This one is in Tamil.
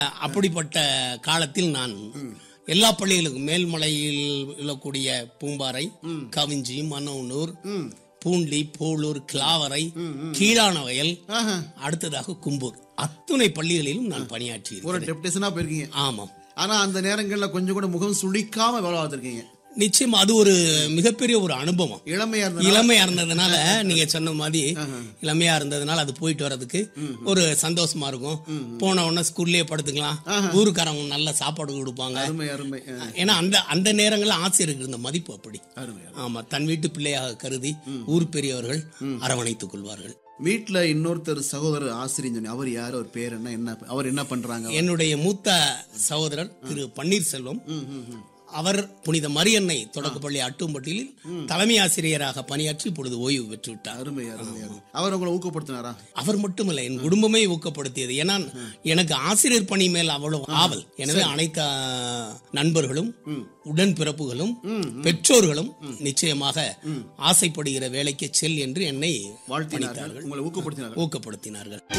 அப்படிப்பட்ட காலத்தில் நான் எல்லா பள்ளிகளுக்கும் மேல்மலையில் உள்ளக்கூடிய பூம்பாறை கவிஞ்சி மன்னூர் பூண்டி போலூர் கிளாவரை கீழானவயல் ஆஹா. அடுத்ததாக கும்பூர் அத்துணை பள்ளிகளிலும் நான் பணியாற்றி ஒரு டெப்டேஷனா போயிருக்கீங்க ஆமாம் ஆனா அந்த நேரங்கள்ல கொஞ்சம் கூட முகம் சுளிக்காம வேலை பார்த்திருக்கீங்க நிச்சயம் அது ஒரு மிகப்பெரிய ஒரு அனுபவம் இளமையா இருந்த இளமையா இருந்ததுனால நீங்க சொன்ன மாதிரி இளமையா இருந்ததுனால அது போயிட்டு வர்றதுக்கு ஒரு சந்தோஷமா இருக்கும் போன உடனே ஸ்கூல்லயே படுத்துக்கலாம் ஊருக்காரங்க நல்ல சாப்பாடு கொடுப்பாங்க அருமை அருமை ஆ, ஏன்னா அந்த அந்த நேரங்கள்ல ஆசிரியருக்கு இருந்த மதிப்பு அப்படி அருமை ஆமா தன் வீட்டு பிள்ளையாக கருதி ஊர் பெரியவர்கள் அரவணைத்துக் கொள்வார்கள் வீட்டுல இன்னொருத்தர் சகோதரர் ஆசிரியர் சொன்னீங்க. அவர் யார் அவர் பேர் என்ன என்ன அவர் என்ன பண்றாங்க என்னுடைய மூத்த சகோதரர் திரு பன்னீர்செல்வம் ம், ம், ம். அவர் புனித மரியன்னை தொடக்கப்பள்ளி அட்டும்பட்டியில் தலைமை ஆசிரியராக பணியாற்றி இப்பொழுது ஓய்வு பெற்று விட்டார் அருமை அருமை அருமை அவர் உங்களை ஊக்கப்படுத்தினாரா அவர் மட்டுமல்ல என் குடும்பமே ஊக்கப்படுத்தியது ஏன்னா எனக்கு ஆசிரியர் பணி மேல் அவ்வளவு ஆவல் எனவே அனைத்து ஆ, நண்பர்களும் உடன்பிறப்புகளும் பெற்றோர்களும் நிச்சயமாக ஆசைப்படுகிற வேலைக்கு செல் என்று என்னை வாழ்த்தினார்கள் உங்களை ஊக்கப்படுத்தினார்கள் ஊக்கப்படுத்தினார்கள்